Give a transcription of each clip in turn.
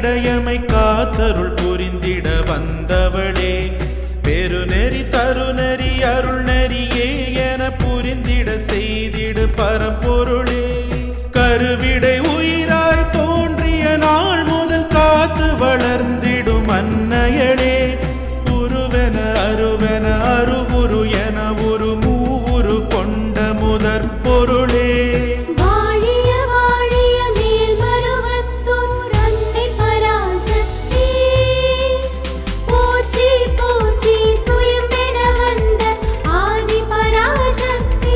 காத்திடையமை காத்தருள் புரிந்திட வந்தவளே பெருநெறி தருநெறி அருள் நெறியே என புரிந்திட செய்திடு பரம்பொருளே கருவிடை உயிராய் தோன்றிய நாள் முதல் காத்து வளர்ந்திடும் அன்னையளே உருவென அருவென அருவுரு என ஒரு மூவுரு கொண்ட முதற் பொருளே வாழிய வாழிய மேல் மருவத்தூர் அன்னை பராசக்தி போற்றி போற்றி சுயம்பென வந்த ஆதி பராசக்தி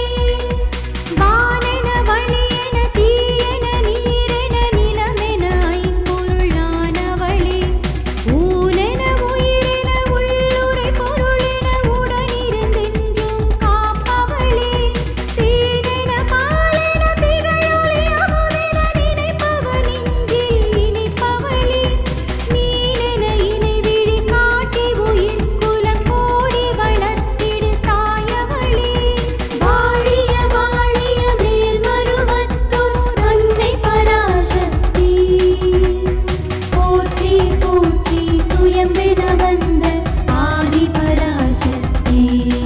வானென வழியென தீயென நீரென நிலமென ஐம்பொருளானவளே ஊனென உயிரென உள்ளுரை பொருளென உடனிருந்தென்றும் காப்பவளே தீதென பாலென திகழொளி அமுதென நினைப்பவன் நெஞ்சில் இனிப்பவளே மீனென இணைவிழி காட்டி உயிர் குலம் கோடி வளர்த்திடு தாயவளே வாழிய வாழிய மேல் மருவத்தூர் அன்னை பராசக்தி போற்றி போற்றி சுயம்பென வந்த ஆதி பராசக்தி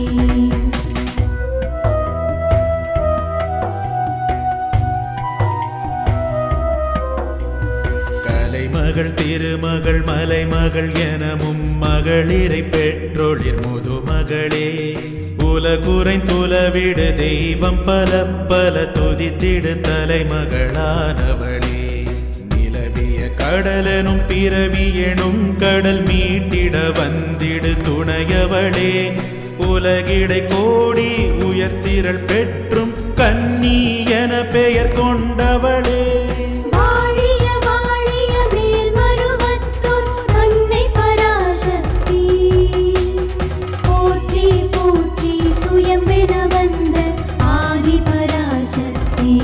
கலைமகள் திருமகள் மலைமகள் எனமும் மகளிரை பெற்றொழிர் முதுமகளே உலகுரை துலவிடு தெய்வம் பல பல துதித்திடு தலைமகளானவளே நிலவிய கடலெனும் பிறவி எனும் கடல் மீட்டிட வந்திடு துணையவளே உலகிடை கோடி உயர்த்திரள் பெற்றும் கன்னி என பெயர் கொண்டவளே வாழிய வாழிய மேல் மருவத்தூர் அன்னை பராசக்தி போற்றி போற்றி சுயம்பென வந்த ஆதி பராசக்தி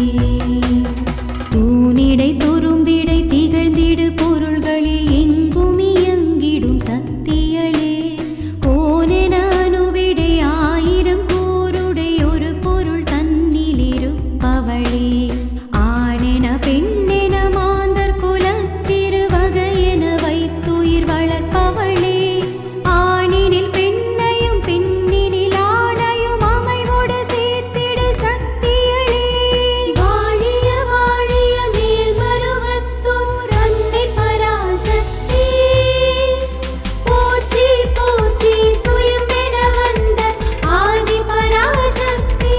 தூணிடை துரும்பிடை திகழ்ந்திடு பொருள்களில் எங்கும் இயங்கிடும் சக்திகளே கோனென அணுவிடை ஆயிரம் கூருடை ஒரு பொருள் தன்னில் இருப்பவளே ஆணென பெண்ணென மாந்தர் குலத்திருவகையென வைத்துயிர் வளர்ப்பவளே ஆணினில் பெண்ணையும் பெண்ணினில் ஆணையும் அமைவோடு சேர்த்திடு சக்திகளே வாழிய வாழிய மேல் மருவத்தூர் அன்னை பராசக்தி போற்றி போற்றி சுயம்பென வந்த ஆதி பராசக்தி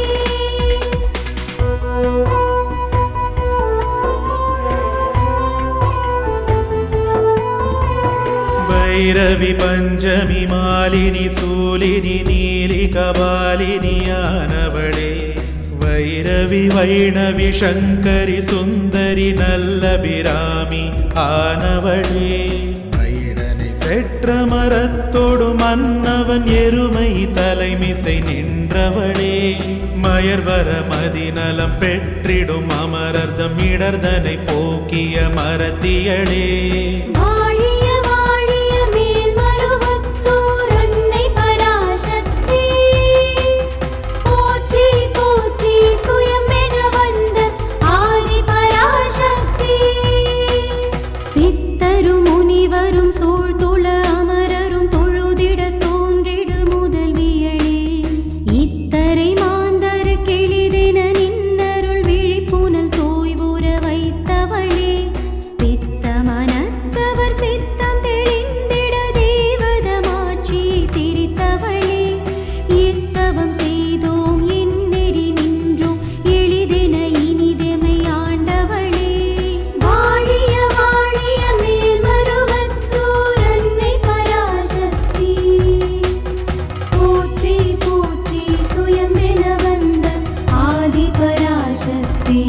வைரவி பஞ்சமி மாலினி சூலினி நீலி கபாலினியானவளே வைரவி வைணவி சங்கரி சுந்தரி நல்ல பிராமி ஆனவளே வைடனை செற்ற மரத்தோடு மன்னவன் எருமை தலைமிசை நின்றவளே மயர்வர மதிநலம் பெற்றிடும் அமரர்தம் இடர்தனை போக்கிய மரத்தியளே வாழிய வாழிய மேல் மருவத்தூர் அன்னை பராசக்தி போற்றி போற்றி சுயம்பென வந்த ஆதி பராசக்தி சித்தரும் முனிவரும் சூழ்ந்துள அமரரும் தொழுதிட தோன்றிடு முதல்வியளே இத்தரை மாந்தர கெளிதென நின்னருள் விழிப்புணல் தோய்வுற வைத்தவளே பித்த மனத்தவர் சித்தம் தெளிந்திட தேவதமாட்சி திரித்தவளே இத்தவம் செய்தோம் என்னெறி நின்றோம் எளிதென இனிதெமை ஆண்டவளே வாழிய வாழிய மேல் மருவத்தூர் அன்னை பராசக்தி போற்றி போற்றி சுயமென வந்த ஆதி பராசக்தி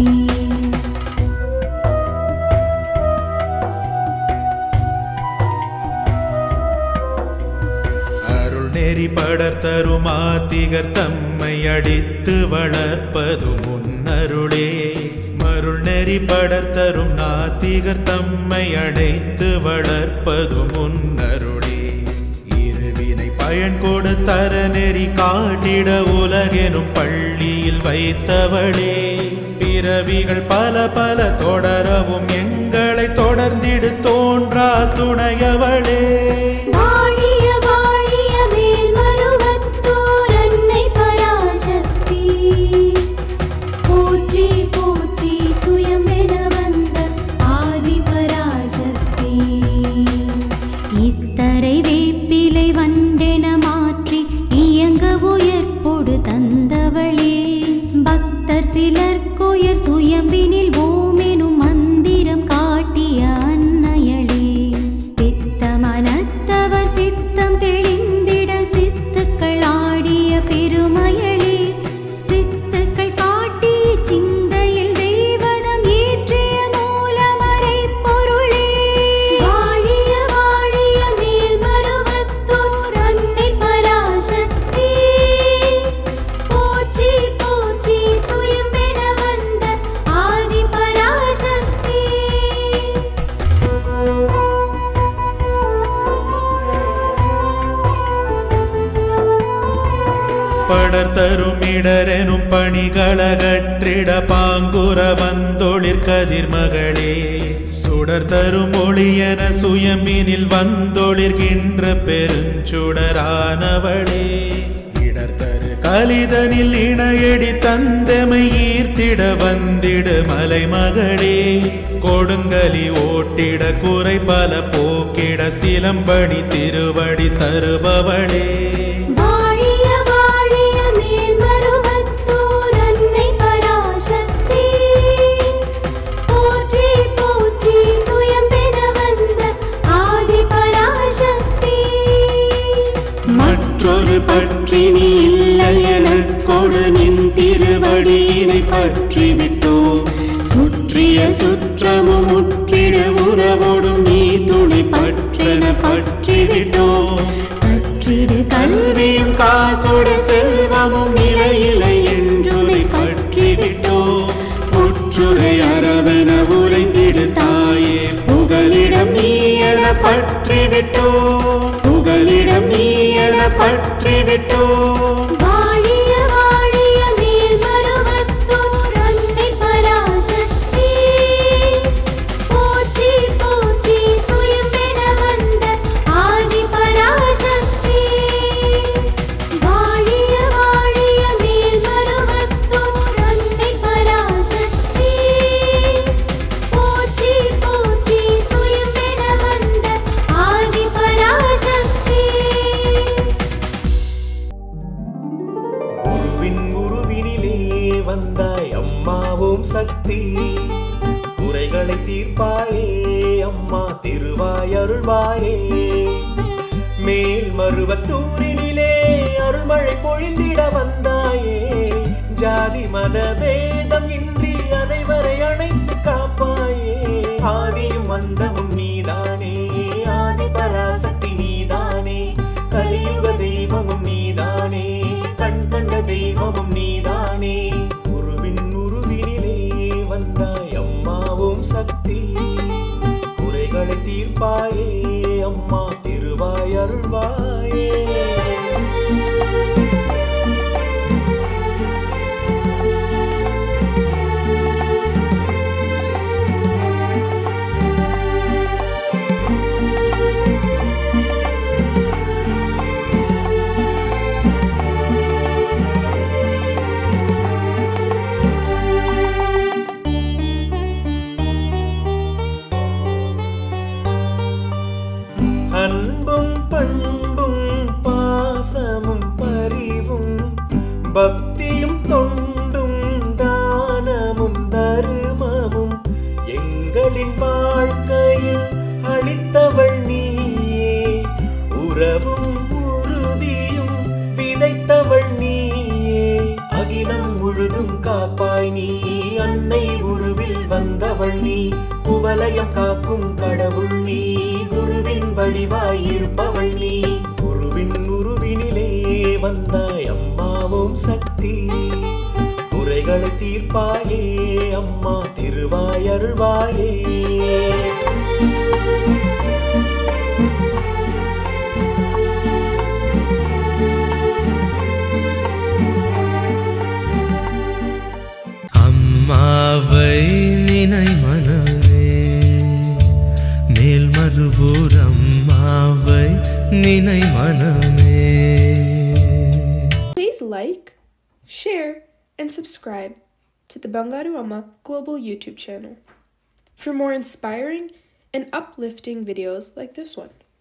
அருள் நெறி படர்த்தரும் ஆத்திகர் தம்மை அடித்து வளர்ப்பது முன்னருளே மருள் நெறி படர்த்தரும் நாத்திகர் தம்மை அடைத்து வளர்ப்பது முன்னருளே இருவினை பயன் கொடு தர நெறி காட்டிட உலகெனும் பள்ளி மடியில் வைத்தவளே பிறவிகள் பல பல தொடரவும் எங்களை தொடர்ந்திடு தோன்றா துணையவளே வாழிய வாழிய மேல்மருவத்தூர் அன்னை பராசக்தி போற்றி போற்றி சுயமென வந்த ஆதி பராசக்தி இத்தரை வேப்பிலை வண்டென மாற்றி இயங்க உயர்ப்பொடு தந்தவளே பக்தர் சிலர்க்குயர் சுயம்பினில் ஓமெனும் மந்திரம் காட்டிய அன்னையளே பித்த மனத்தவர் சித்தம் தெளிந்திட சித்துக்கள் ஆடிய பெருமையளே சித்துக்கள் காட்டி சிந்தையில் தெய்வதம் ஏற்றிய மூலமறை பொருளே வாழிய வாழிய மேல் மருவத்தூர் அன்னை பராசக்தி போற்றி போற்றி சுயம்பென வந்த ஆதி பராசக்தி படர்தரும் இடரெனும் பணிகளகற்றிட பாங்குற வந்தொளிர் கதிர்மகளே சுடர் தரும் ஒளியென சுயம்பினில் வந்தொளிர்கின்ற பெருஞ்சுடரானவளே இடர்தரு கலிதனில் இணையடி தந்தமை ஈர்த்திட வந்திடு மலைமகளே கொடுங்கலி ஓட்டிட குறை பல போக்கிட சிலம்படி திருவடி தருபவளே வாழிய வாழிய மேல் மருவத்தூர் அன்னை பராசக்தி போற்றி போற்றி சுயம்பென வந்த ஆதி பராசக்தி மற்றொரு பற்றி நீ இல்லை எனக்கொடு நின் திருவடியினை பற்றி விட்டோ சுற்றிய சுற்றமும் முற்றிடு உறவோடும் நீ துணை பற்றென பற்றி விட்டோ பற்றிடு கல்வியும் காசோடு செல்வமும் நிலையிலை என்றுரை பற்றி விட்டோ புற்றுரை அரவென உறைந்திடு தாயே புகலிடம் நீ என பற்றி விட்டோ புகலிடம் நீ என பற்றி விட்டோ வாழிய வாழிய மேல் மருவத்தூர் அன்னை பராசக்தி போற்றி போற்றி சுயம்பென வந்த ஆதி பராசக்தி வாழிய வாழிய மேல் மருவத்தூர் அன்னை பராசக்தி போற்றி போற்றி சுயம்பென வந்த ஆதி பராசக்தி குருவின் உருவினிலே வந்தாய் அம்மாவும் சக்தி குறைகளை தீர்ப்பாயே அம்மா திருவாய் அருள்வாயே மேல் மருவத்தூரினிலே அருள்மழை பொழிந்திட வந்தாயே ஜாதி மத பேதம் இன்றி அனைவரை அணைத்து காப்பாயே ஆதியும் அந்தமும் நீதானே ஆதி பராசக்தி நீதானே கலியுக தெய்வமும் நீதானே கண் கண்ட தெய்வமும் நீதானே குருவின் உருவினிலே வந்தாய் அம்மாவும் சக்தி குறைகளை தீர்ப்பாயே அம்மா திருவாய் அருள்வாயே அன்பும் பண்பும் பாசமும் பரிவும் பக்தியும் தொண்டும் தானமும் தருமமும் எங்களின் வாழ்க்கையில் அளித்தவள் நீயே உறவும் உறுதியும் விதைத்தவள் நீயே அகிலம் முழுதும் காப்பாய் நீ அன்னை உருவில் வந்தவள் நீ குவலயம் காக்கும் கடவுள் நீ குருவின் வடிவாய் இருப்பவள் நீ குருவின் உருவினிலே வந்தாய் அம்மாவும் சக்தி குறைகளை தீர்ப்பாயே அம்மா திருவாய் அருள்வாயே அம்மாவை நினை மனமே மேல்மருவூர் அம்மாவை நினை மனமே Please like, share, and subscribe to the Bangaru Amma Global YouTube channel for more inspiring and uplifting videos like this one.